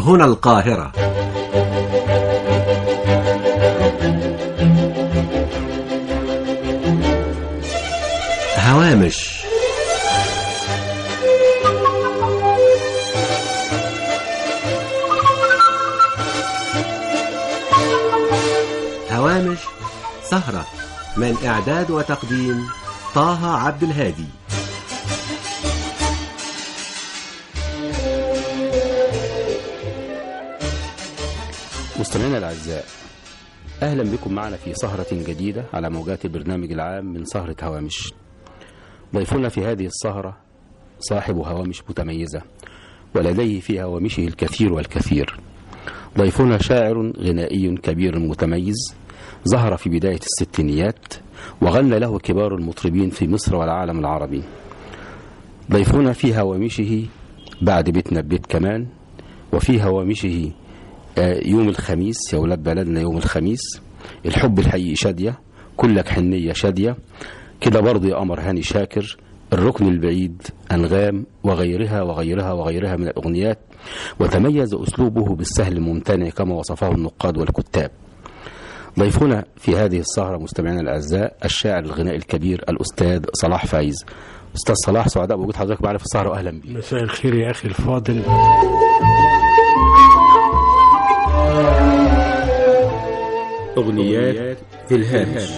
هنا القاهرة هوامش هوامش سهرة من إعداد وتقديم طه عبد الهادي مستمعينا الأعزاء أهلا بكم معنا في سهرة جديدة على موجات البرنامج العام من سهرة هوامش ضيفنا في هذه السهرة صاحب هوامش متميزة ولديه في هوامشه الكثير والكثير ضيفنا شاعر غنائي كبير متميز ظهر في بداية الستينيات وغنى له كبار المطربين في مصر والعالم العربي ضيفنا في هوامشه بعد بيتنا ببيت كمان وفي هوامشه آه، يوم الخميس يا ولاد بلدنا يوم الخميس الحب الحقيقي شادية كلك حنية شادية كده برضه يا قمر هاني شاكر الركن البعيد أنغام وغيرها وغيرها وغيرها من الأغنيات وتميز أسلوبه بالسهل الممتنع كما وصفه النقاد والكتاب ضيفنا في هذه السهرة مستمعينا الأعزاء الشاعر الغنائي الكبير الأستاذ صلاح فايز أستاذ صلاح سعداء بوجود حضرتك معنا في السهرة وأهلا بك مساء الخير يا أخي الفاضل أغنيات في الهامش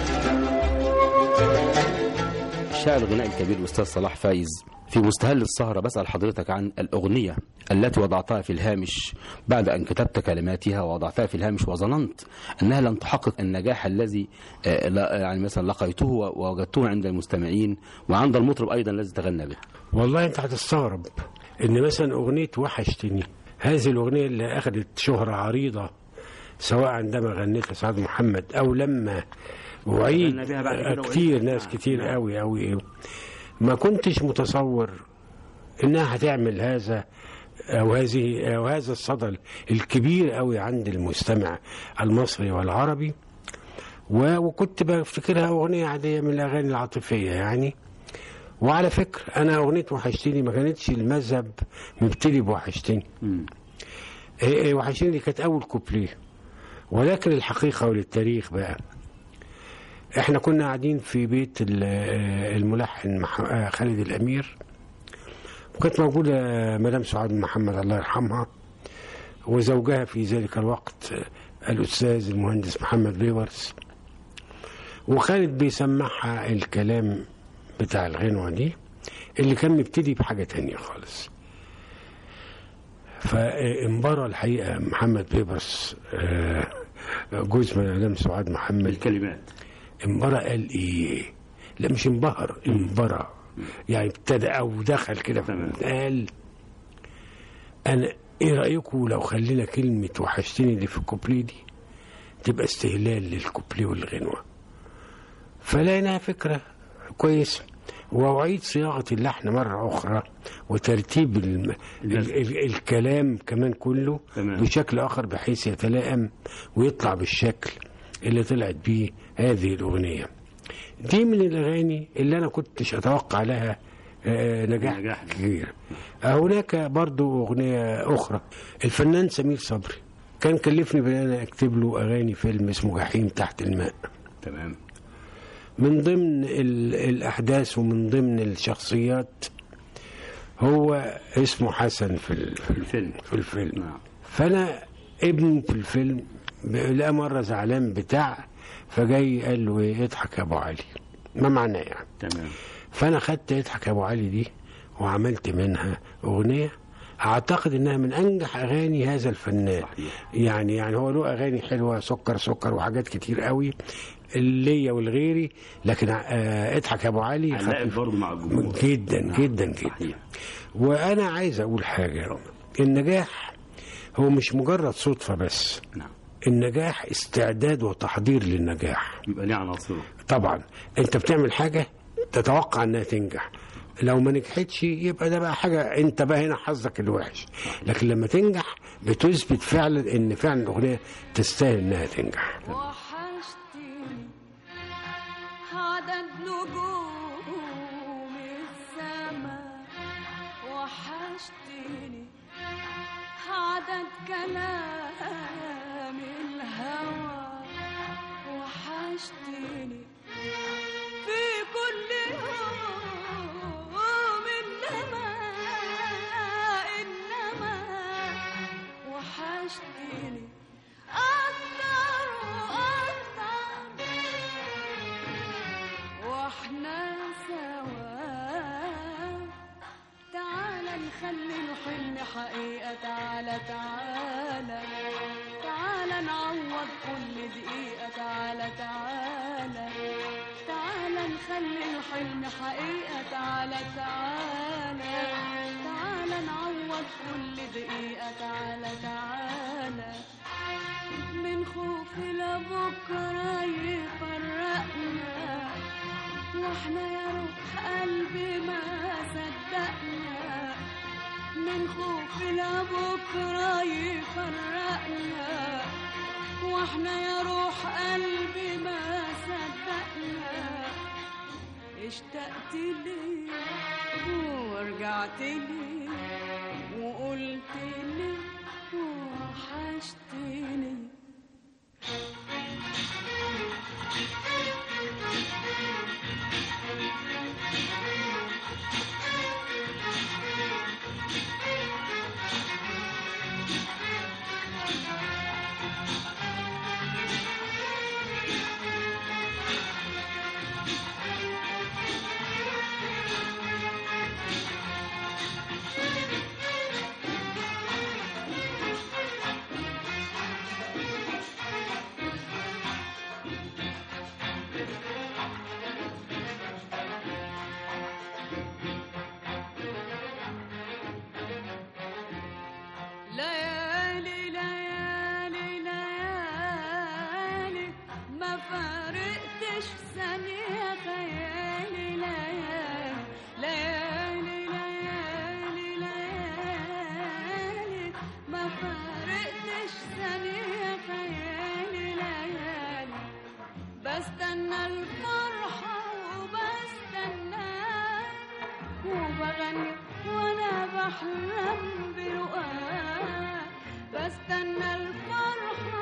الشاعر الغنائي الكبير الأستاذ صلاح فايز في مستهل السهرة بسأل حضرتك عن الأغنية التي وضعتها في الهامش بعد أن كتبت كلماتها ووضعتها في الهامش وظننت أنها لن تحقق النجاح الذي آه، لا- يعني مثلا لقيته ووجدته عند المستمعين وعند المطرب أيضا الذي تغنى به والله أنت هتستغرب إن مثلا أغنية وحشتني هذه الأغنية اللي أخذت شهرة عريضة سواء عندما غنيتها سعاد محمد أو لما وعيد غنى بها بعد كده كتير وعيد. ناس نعم. كتير قوي قوي ما كنتش متصور إنها هتعمل هذا أو هذه أو هذا الصدى الكبير قوي عند المستمع المصري والعربي و- وكنت بفتكرها أغنية عادية من الأغاني العاطفية يعني وعلى فكرة أنا أغنية وحشتني ما كانتش المذهب مبتدي بوحشتني إيه إيه وحشتني دي كانت أول كوبليه ولكن الحقيقة وللتاريخ بقى احنا كنا قاعدين في بيت ال- آه، الملحن مح- آه، خالد الأمير وكانت موجودة مدام سعاد محمد الله يرحمها وزوجها في ذلك الوقت آه، الأستاذ المهندس محمد بيورس وخالد بيسمعها الكلام بتاع الغنوة دي اللي كان مبتدي بحاجة تانية خالص فانبرى الحقيقة محمد بيبرس آه، جوز مدام سعاد محمد الكلمات انبرى قال ايه لا مش انبهر انبرى يعني ابتدى او دخل كده تمام. قال انا ايه رايكم لو خلينا كلمه وحشتني اللي في الكوبليه دي تبقى استهلال للكوبليه والغنوه فلقيناها فكره كويسه واعيد صياغه اللحن مره اخرى وترتيب الم... ال... ال... الكلام كمان كله تمام. بشكل اخر بحيث يتلائم ويطلع بالشكل اللي طلعت بيه هذه الاغنيه دي من الاغاني اللي انا كنتش اتوقع لها آه، نجاح نجاح. كبير هناك برضو اغنيه اخرى الفنان سمير صبري كان كلفني بان انا اكتب له اغاني فيلم اسمه جحيم تحت الماء تمام من ضمن ال- الأحداث ومن ضمن الشخصيات هو اسمه حسن في ال- في ال- الفيلم في الفيلم نعم فأنا ابنه في الفيلم لقى مرة زعلان بتاع فجاي قال له ايه اضحك يا ابو علي ما معناه يعني تمام فانا خدت اضحك يا ابو علي دي وعملت منها اغنيه اعتقد انها من انجح اغاني هذا الفنان صحيح. يعني يعني هو له اغاني حلوه سكر سكر وحاجات كتير قوي ليا والغيري لكن آه، اضحك يا ابو علي علقت خفيف برضه مع الجمهور جدا نعم. جدا جدا صحيح. وانا عايز اقول حاجه النجاح هو مش مجرد صدفه بس نعم النجاح استعداد وتحضير للنجاح يبقى ليه عناصره طبعا انت بتعمل حاجه تتوقع انها تنجح لو ما نجحتش يبقى ده بقى حاجه انت بقى هنا حظك الوحش لكن لما تنجح بتثبت فعلا ان فعلا الاغنيه تستاهل انها تنجح وحشتني عدد نجوم السماء وحشتني عدد عدد كلام الهوى وحشتني في كل يوم إنما إنما وحشتني أكتر وأكتر واحنا سوا تعالى نخلي الحلم حقيقة تعالى تعالى تعالى نعوض كل دقيقة تعالى تعالى تعالى نخلي الحلم حقيقة تعالى تعالى تعالى نعوض كل دقيقة تعالى تعالى من خوف لبكرة يفرقنا واحنا يا روح قلبي ما صدقنا من خوف لبكرة يفرقنا واحنا يا روح قلبي ما صدقنا اشتقت لي ورجعت لي وقلت لي وحشتني ليالي ليالي ليالي ما فارقتش ثانية خيالي ليالي ليالي ليالي ليالي ما فارقتش ثانية خيالي ليالي بستنى الفرحة وبستناك وبغني وانا بحلم برؤاك بستنى الفرحة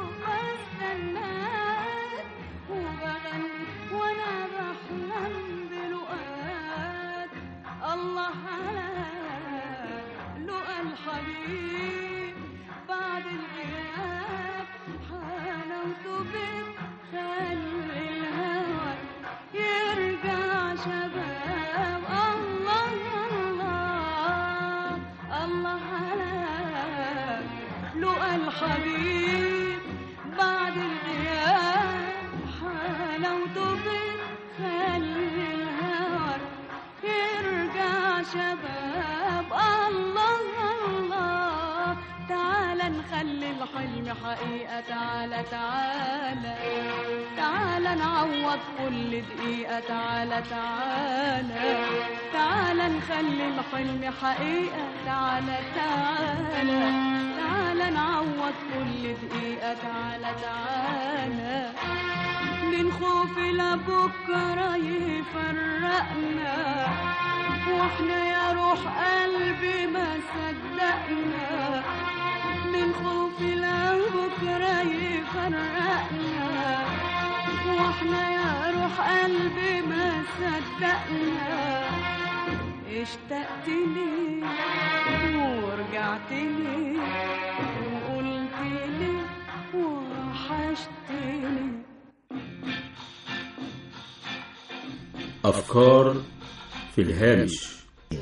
وبستناك وبغني وانا بحلم برؤاك الله على لقى الحبيب بعد الغياب حلاوته بك خلي الهوى يرجع شباب الله الله الله على لقى الحبيب بعد الغياب حلاوته بك خلي الهوى يرجع شباب الله الله تعالى نخلي الحلم حقيقة تعالى تعالى تعالى نعوض كل دقيقة تعالى تعالى تعالى نخلي الحلم حقيقة تعالى تعالى تعالى نعوض كل دقيقة تعالى تعالى من خوف لبكرة يفرقنا واحنا يا روح قلبي ما صدقنا من خوف لبكرة يفرقنا واحنا يا روح قلبي ما صدقنا اشتقت لي ورجعت لي وقلت لي وحشتني أفكار في الهامش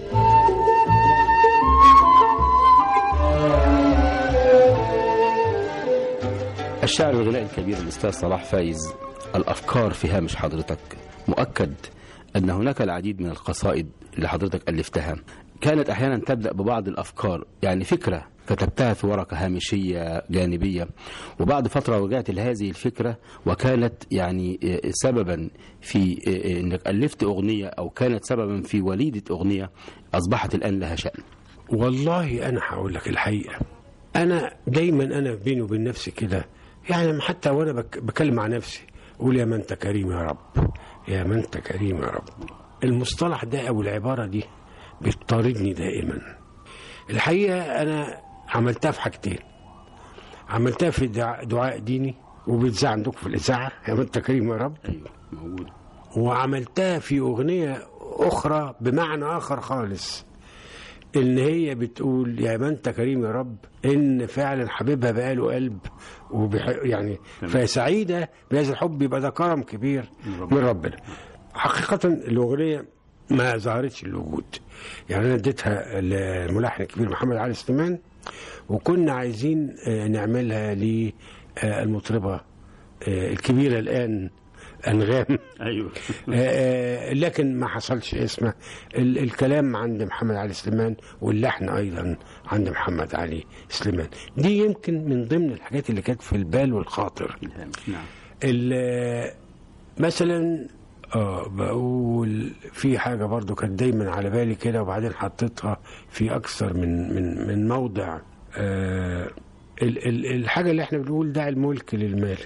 الشاعر الغنائي الكبير الأستاذ صلاح فايز الأفكار في هامش حضرتك مؤكد أن هناك العديد من القصائد اللي حضرتك ألفتها كانت أحيانا تبدأ ببعض الأفكار يعني فكرة كتبتها في ورقة هامشية جانبية وبعد فترة وجعت لهذه الفكرة وكانت يعني سببا في أنك ألفت أغنية أو كانت سببا في وليدة أغنية أصبحت الآن لها شأن والله انا هقول لك الحقيقه انا دايما انا بيني وبين نفسي كده يعني حتى وانا بك بكلم مع نفسي اقول يا من انت كريم يا رب يا من انت كريم يا رب المصطلح ده او العباره دي بتطاردني دائما الحقيقه انا عملتها في حاجتين عملتها في دعاء, دعاء ديني وبتذاع عندكم في الاذاعه يا انت كريم يا رب ايوه موجود وعملتها في اغنيه اخرى بمعنى اخر خالص ان هي بتقول يا من انت كريم يا رب ان فعلا حبيبها بقاله قلب وبح يعني فسعيده بهذا الحب يبقى ده كرم كبير من ربنا حقيقه الاغنيه ما ظهرتش الوجود يعني انا اديتها للملحن الكبير محمد علي سليمان وكنا عايزين آه، نعملها للمطربه الكبيره الان انغام ايوه آه، آه، لكن ما حصلش اسمه ال- الكلام عند محمد علي سليمان واللحن ايضا عند محمد علي سليمان دي يمكن من ضمن الحاجات اللي كانت في البال والخاطر نعم ال- مثلا اه بقول في حاجه برضو كانت دايما على بالي كده وبعدين حطيتها في اكثر من من من موضع آه ال- ال- الحاجه اللي احنا بنقول دع الملك للمالك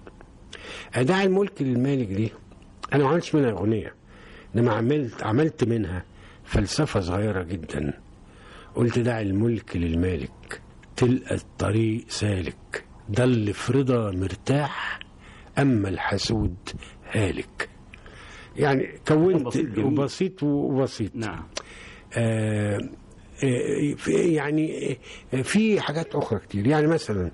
دع الملك للمالك دي انا ما عملتش منها اغنيه انما عملت عملت منها فلسفه صغيره جدا قلت دع الملك للمالك تلقى الطريق سالك ضل في رضا مرتاح اما الحسود هالك يعني كونت بسيط جميل. بسيط وبسيط نعم آه آه، في يعني آه، في حاجات اخرى كتير يعني مثلا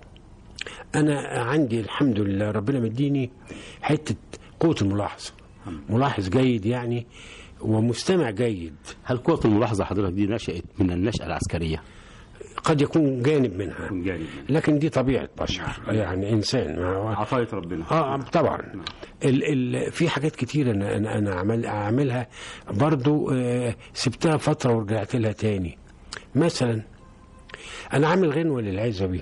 انا عندي الحمد لله ربنا مديني حته قوه الملاحظه ملاحظ جيد يعني ومستمع جيد هل قوة الملاحظة حضرتك دي نشأت من النشأة العسكرية؟ قد يكون جانب منها من جانب لكن دي طبيعه بشر يعني انسان ما هو عطاية ربنا اه طبعا ال ال في حاجات كتير انا انا انا عمل اعملها برضو آه سبتها فتره ورجعت لها تاني مثلا انا عامل غنوه للعزبي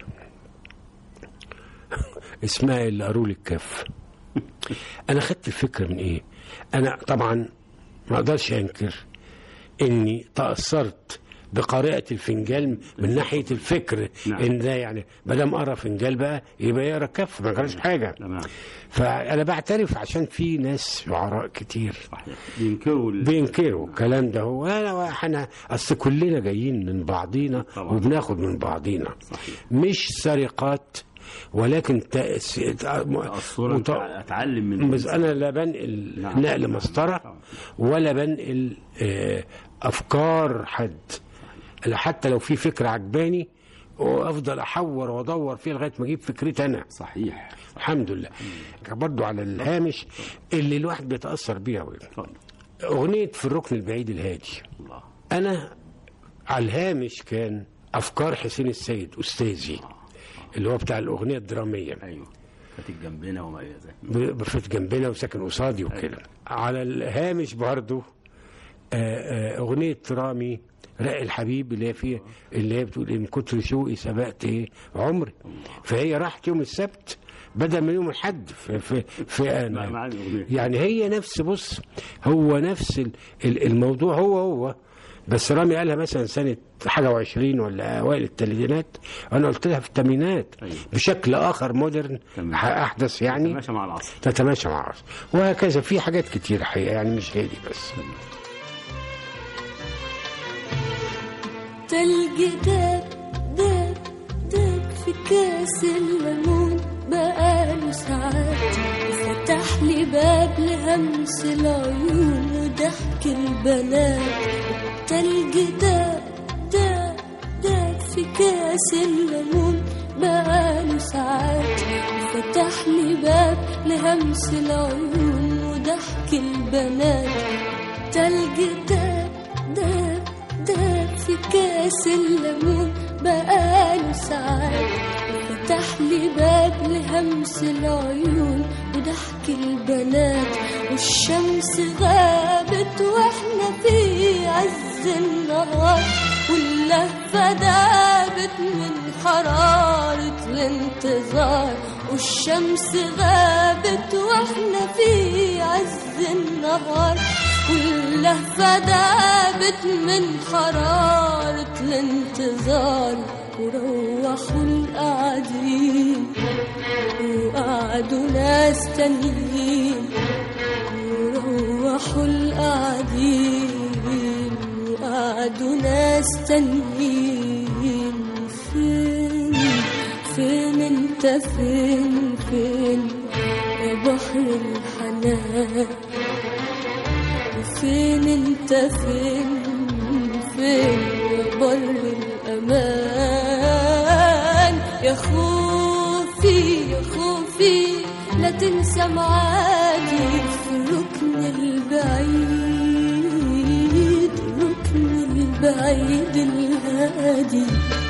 اسمها اللي قالوا لي الكف انا خدت الفكره من ايه انا طبعا ما اقدرش انكر اني تاثرت بقارئة الفنجان من ناحية الفكر نعم. ان ده يعني ما دام قرا فنجان بقى يبقى يقرا كف ما قراش حاجة تمام فانا بعترف عشان في ناس شعراء كتير صحيح بينكروا ال- بينكروا الكلام ده هو انا احنا اصل كلنا جايين من بعضينا طبعا. وبناخد من بعضينا صحيح. مش سرقات ولكن تأس... تأثرا مت- اتعلم من بس انا لا بنقل نعم. نقل مسطره طبعا. ولا بنقل آه، افكار حد أنا حتى لو في فكره عجباني وافضل احور وادور فيها لغايه ما اجيب فكرتي انا صحيح الحمد لله برضو على الهامش اللي الواحد بيتاثر بيها أوي. اتفضل اغنيه في الركن البعيد الهادي الله انا على الهامش كان افكار حسين السيد استاذي اللي هو بتاع الاغنيه الدراميه ايوه كانت جنبنا وما الى ذلك ب- بفت جنبنا وساكن قصادي وكده على الهامش برضو آه، آه، اغنيه رامي رق الحبيب اللي هي فيها اللي هي بتقول ان كتر شوقي سبقت ايه عمري فهي راحت يوم السبت بدل من يوم الاحد في في في مع- انا مع الأغنية. يعني هي نفس بص هو نفس ال- ال- الموضوع هو هو بس رامي قالها مثلا سنة حاجة وعشرين ولا أوائل الثلاثينات أنا قلت لها في الثمانينات أيوة. بشكل آخر مودرن تمام. أحدث يعني ماشي مع العصر تتماشى مع العصر وهكذا في حاجات كتير حقيقة يعني مش هي دي بس تلج داب داب داب في كاس الليمون بقاله ساعات فتح لي باب لهمس العيون وضحك البنات تلج داب داب داب في كاس الليمون بقاله ساعات فتح لي باب لهمس العيون وضحك البنات تلج داب داب داب في كاس الليمون بقاله ساعات فتح لي باب لهمس العيون وضحك البنات والشمس غابت واحنا في عز النهار واللهفة دابت من حرارة الانتظار والشمس غابت واحنا في عز النهار واللهفة دابت من حرارة الانتظار وروحوا القاعدين وقعدوا ناس تانيين وروحوا القاعدين وقعدوا ناس تانيين فين انت فين فين يا بحر الحنان فين انت فين فين يا بر الامان يا خوفي يا خوفي لا تنسى معادي في الركن البعيد الركن البعيد الهادي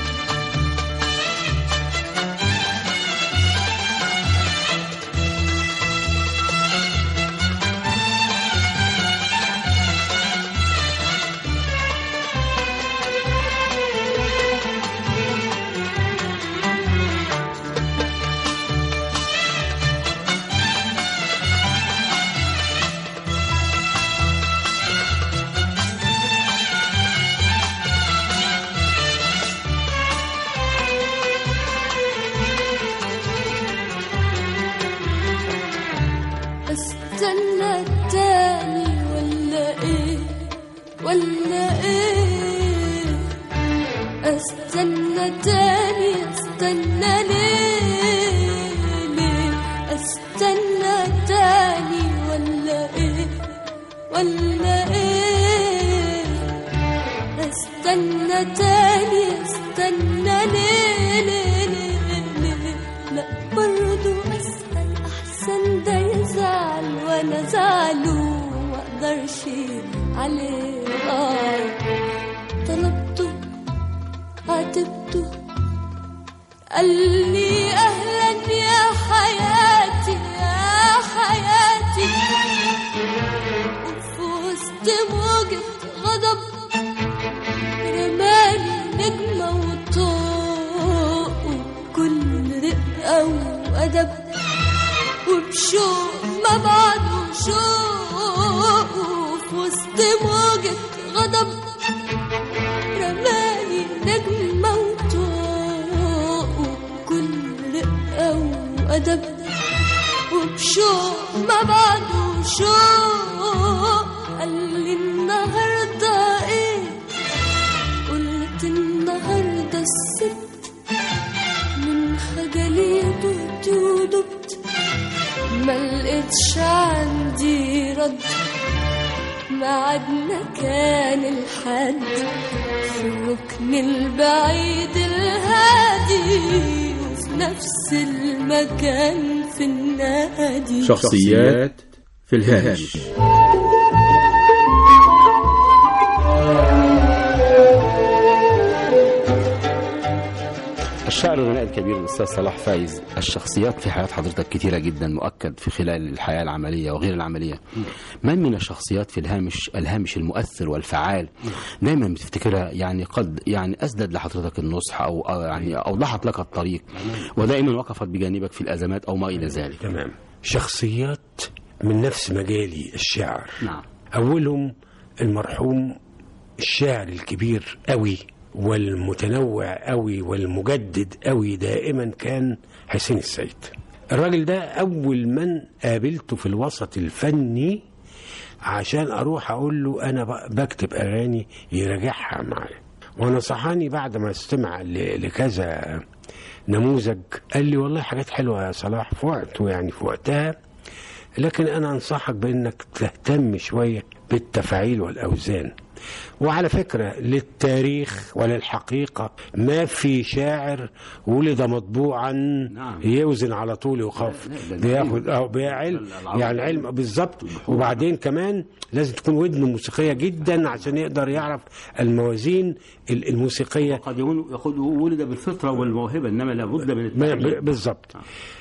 استنى التاني ولا ايه ولا ايه استنى تاني استنى ليه ليه استنى تاني ولا ايه ولا ايه استنى تاني استنى ليه ليه ليه ليه لا برضو اسأل احسن ده يزعل وانا زعله ما اقدرش عليه آه طلبته عاتبته قال لي اهلا يا حياتي يا حياتي وفي وسط موجة غضب رمالي نجمة وطوق وكل رقة وأدب وبشوق ما بعده شوق وفي وسط موجة غضب رمالي نجمة وطوق وكل رقة وأدب وبشوق ما بعده شوق قال لي النهارده ايه قلت النهارده السبت من خجلي دبت ودبت ما لقيتش عندي رد ميعادنا كان الحد في الركن البعيد الهادي وفي نفس المكان في النادي شخصيات في الهامش الشاعر الغنائي الكبير الاستاذ صلاح فايز الشخصيات في حياه حضرتك كثيره جدا مؤكد في خلال الحياه العمليه وغير العمليه من من الشخصيات في الهامش الهامش المؤثر والفعال دايما بتفتكرها يعني قد يعني اسدد لحضرتك النصح او أو يعني اوضحت لك الطريق ودائما وقفت بجانبك في الازمات او ما الى ذلك تمام شخصيات من نفس مجالي الشعر نعم أولهم المرحوم الشاعر الكبير قوي والمتنوع قوي والمجدد قوي دائما كان حسين السيد الراجل ده أول من قابلته في الوسط الفني عشان أروح أقول له أنا ب- بكتب أغاني يراجعها معايا ونصحاني بعد ما استمع ل- لكذا نموذج قال لي والله حاجات حلوة يا صلاح في وقته يعني في وقتها لكن أنا أنصحك بأنك تهتم شوية بالتفاعيل والأوزان وعلى فكرة للتاريخ وللحقيقة ما في شاعر ولد مطبوعا نعم. يوزن على طول وخف لا، لا، ده بياخد أو بيعلم العظمة. يعني علم بالظبط وبعدين كمان لازم تكون ودنه موسيقية جدا عشان يقدر يعرف الموازين ال- الموسيقية قد يكون يقول ولد بالفطره والموهبه انما لابد من ما- التعليم ب- بالظبط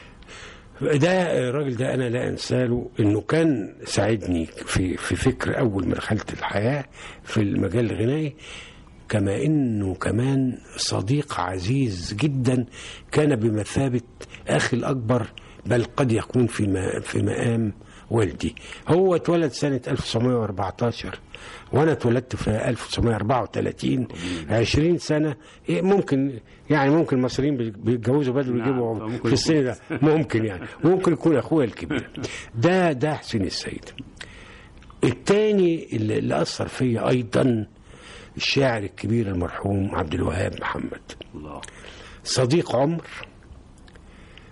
ده الراجل ده انا لا انسى له انه كان ساعدني في في فكر اول ما دخلت الحياه في المجال الغنائي كما انه كمان صديق عزيز جدا كان بمثابه اخي الاكبر بل قد يكون في ما- في مقام والدي هو اتولد سنه 1914 وانا اتولدت في 1934 20 سنه إيه ممكن يعني ممكن المصريين بي- بيتجوزوا بدري نعم، ويجيبوا فممكن في السن ده ممكن يعني ممكن يكون اخويا الكبير ده ده حسين السيد التاني اللي, اللي اثر فيا ايضا الشاعر الكبير المرحوم عبد الوهاب محمد الله صديق عمر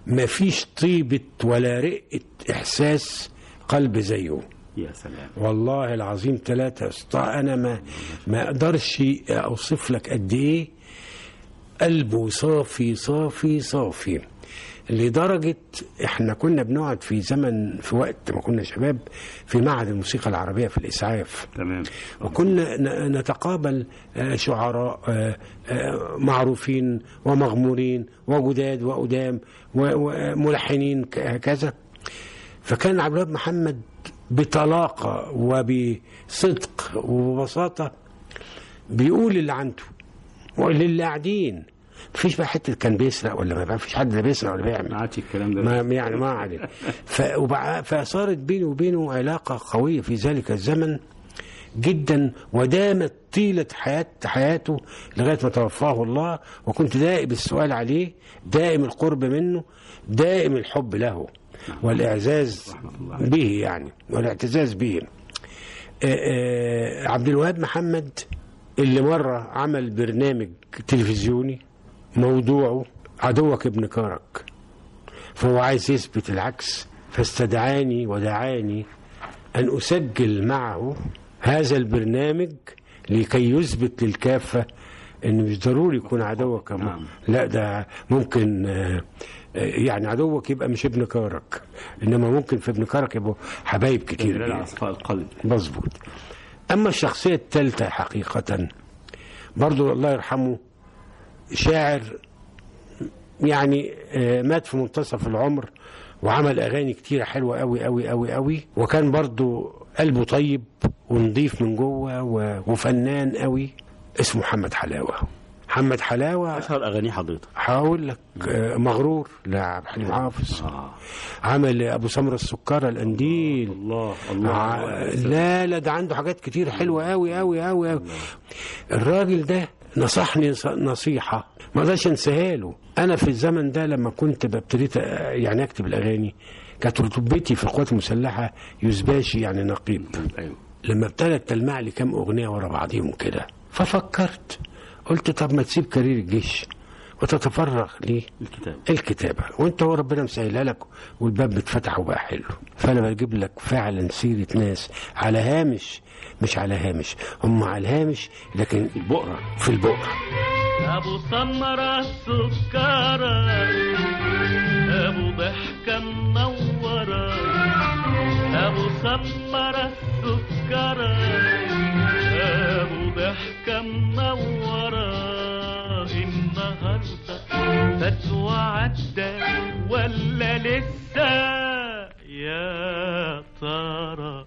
ما فيش طيبة ولا رقة إحساس قلب زيه يا سلام والله العظيم ثلاثة أسطى أنا ما ما أقدرش أوصف لك قد إيه قلبه صافي صافي صافي لدرجة إحنا كنا بنقعد في زمن في وقت ما كنا شباب في معهد الموسيقى العربية في الإسعاف تمام وكنا ن- نتقابل آه، شعراء آه، آه، معروفين ومغمورين وجداد وقدام و- وملحنين ك- هكذا فكان عبد الوهاب محمد بطلاقة وبصدق وببساطة بيقول اللي عنده وللي قاعدين مفيش بقى حته كان بيسرق ولا ما فيش حد لا بيسرق ولا بيعمل ما عادش الكلام ده ما يعني ما عليه ف... وبع- فصارت بيني وبينه علاقة قوية في ذلك الزمن جدا ودامت طيلة حياة حياته لغاية ما توفاه الله وكنت دائم السؤال عليه دائم القرب منه دائم الحب له والإعزاز به يعني والاعتزاز به آه، آه، عبد الوهاب محمد اللي مرة عمل برنامج تلفزيوني موضوعه عدوك ابن كارك فهو عايز يثبت العكس فاستدعاني ودعاني أن أسجل معه هذا البرنامج لكي يثبت للكافة أن مش ضروري يكون عدوك نعم. لا ده ممكن آه، آه، يعني عدوك يبقى مش ابن كارك إنما ممكن في ابن كارك يبقوا حبايب كتير دلالة على جدا. صفاء القلب مظبوط أما الشخصية الثالثة حقيقة برضو الله يرحمه شاعر يعني آه، مات في منتصف العمر وعمل أغاني كتيرة حلوة أوي أوي أوي أوي وكان برضو قلبه طيب ونضيف من جوه و- وفنان أوي اسمه محمد حلاوة محمد حلاوة اشهر اغاني حضرتك هقول لك آه، مغرور لعبد الحليم حافظ اه عمل أبو سمرة السكرة القنديل الله ع- الله لا لا ده عنده حاجات كتير حلوه قوي قوي قوي قوي الراجل ده نصحني نص- نصيحه ما اقدرش انساها له انا في الزمن ده لما كنت ببتديت يعني اكتب الاغاني كانت رتبتي في القوات المسلحه يزباشي يعني نقيب ايوه لما ابتدت تلمع لي كام اغنيه ورا بعضيهم كده ففكرت قلت طب ما تسيب كارير الجيش وتتفرغ ليه الكتاب الكتابة وانت هو ربنا مسهلها لك والباب اتفتح وبقى حلو فانا بجيب لك فعلا سيرة ناس على هامش مش على هامش هم على الهامش لكن البقرة في البقرة ابو سمرة سكرة ابو ضحكة منورة ابو سمرة سكرة ابو ضحكة منورة النهاردة فات وعدى ولا لسه يا ترى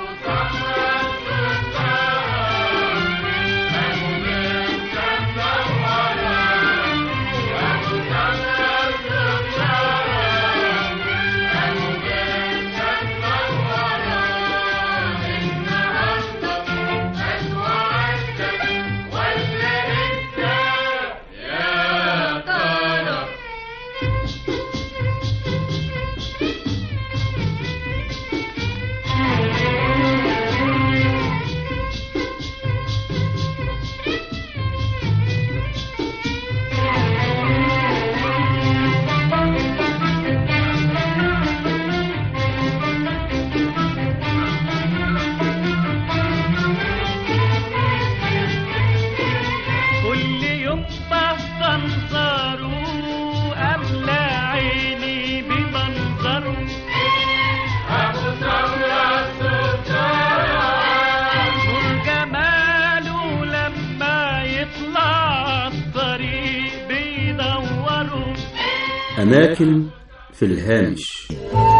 كل يوم بستنظره أملى عيني بمنظره أبو ثورة نور جماله لما يطلع الطريق بينوره أماكن في الهامش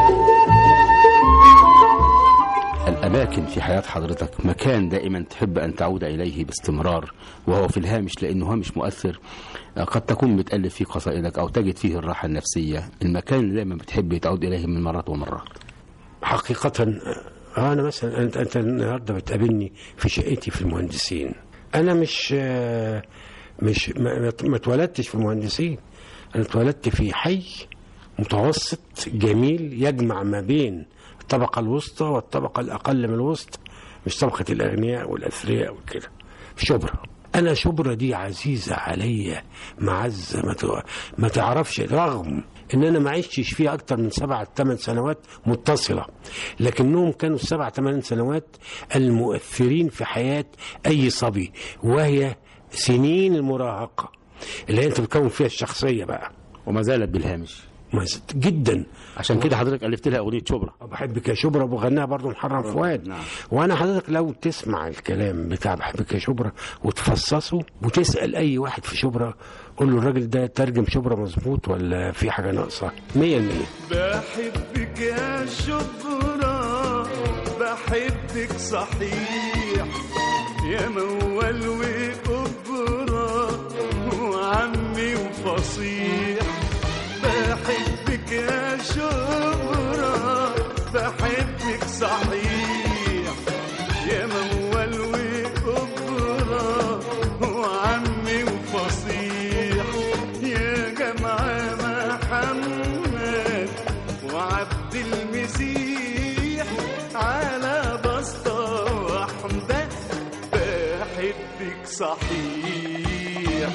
الأماكن في حياة حضرتك مكان دائما تحب أن تعود إليه باستمرار وهو في الهامش لأنه هامش مؤثر آه، قد تكون بتألف فيه قصائدك أو تجد فيه الراحة النفسية المكان اللي دائما بتحب تعود إليه من مرات ومرات حقيقة آه، أنا مثلا أنت أنت النهارده بتقابلني في شقتي في المهندسين أنا مش آه، مش ما, ما- ما اتولدتش في المهندسين أنا اتولدت في حي متوسط جميل يجمع ما بين الطبقة الوسطى والطبقة الأقل من الوسط مش طبقة الأغنياء والأثرياء وكده في شبرا انا شبرا دي عزيزه عليا معزه ما ت- ما تعرفش رغم ان انا ما عشتش فيها اكتر من سبع ثمان سنوات متصله لكنهم كانوا السبع ثمان سنوات المؤثرين في حياه اي صبي وهي سنين المراهقه اللي هي انت بتكون فيها الشخصيه بقى وما زالت بالهامش ما زلت جدا عشان كده حضرتك الفت لها اغنيه شبرا بحبك يا شبرا وغناها برضو محرم فؤاد نعم. وانا حضرتك لو تسمع الكلام بتاع بحبك يا شبرا وتفصصه وتسال اي واحد في شبرا قول له الراجل ده ترجم شبرا مظبوط ولا في حاجه ناقصه 100% بحبك يا شبرا بحبك صحيح يا موال وقبرا وعمي وفصيح بحبك يا شبرا بحبك صحيح يا موال وقبرا وعمي وفصيح يا جماعة محمد وعبد المسيح على بسطة واحدة بحبك صحيح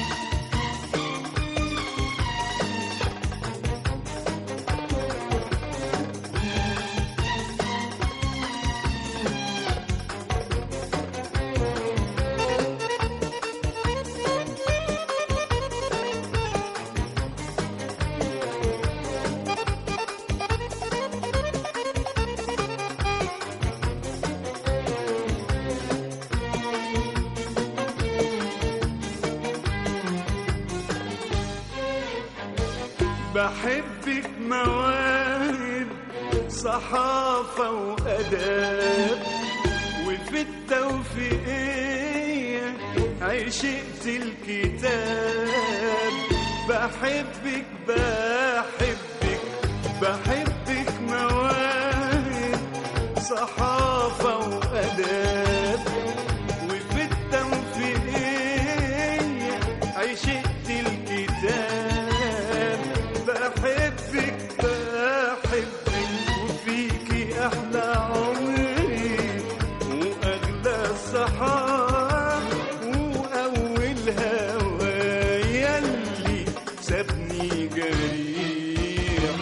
بحبك مواهب صحافة وأداب وفي التوفيقية عشقت الكتاب بحبك بحبك بحبك مواهب صحافة وأداب وفي التوفيقية عشقت الكتاب بحبك بحبك وفيكي أحلى عمري وأغلى الصحاب وأول هوايا اللي سابني جريح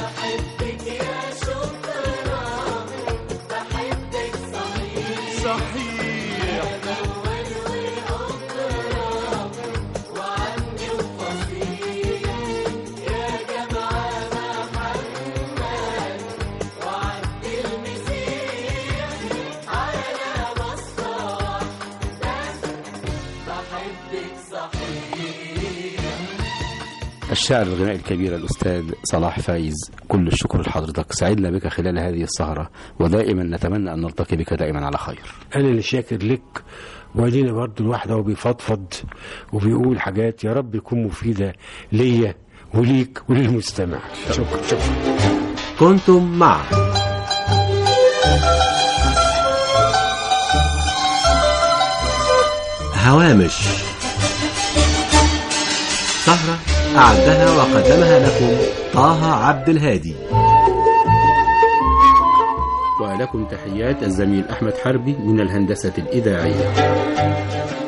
صحيح الشاعر الغنائي الكبير الأستاذ صلاح فايز كل الشكر لحضرتك سعدنا بك خلال هذه السهرة ودائما نتمنى أن نلتقي بك دائما على خير انا اللي شاكر لك وادينا برضو الواحد هو بيفضفض وبيقول حاجات يا رب يكون مفيده ليا وليك وللمستمع شكرا شكرا كنتم مع هوامش سهرة أعدها وقدمها لكم طه عبد الهادي ولكم تحيات الزميل أحمد حربي من الهندسة الإذاعية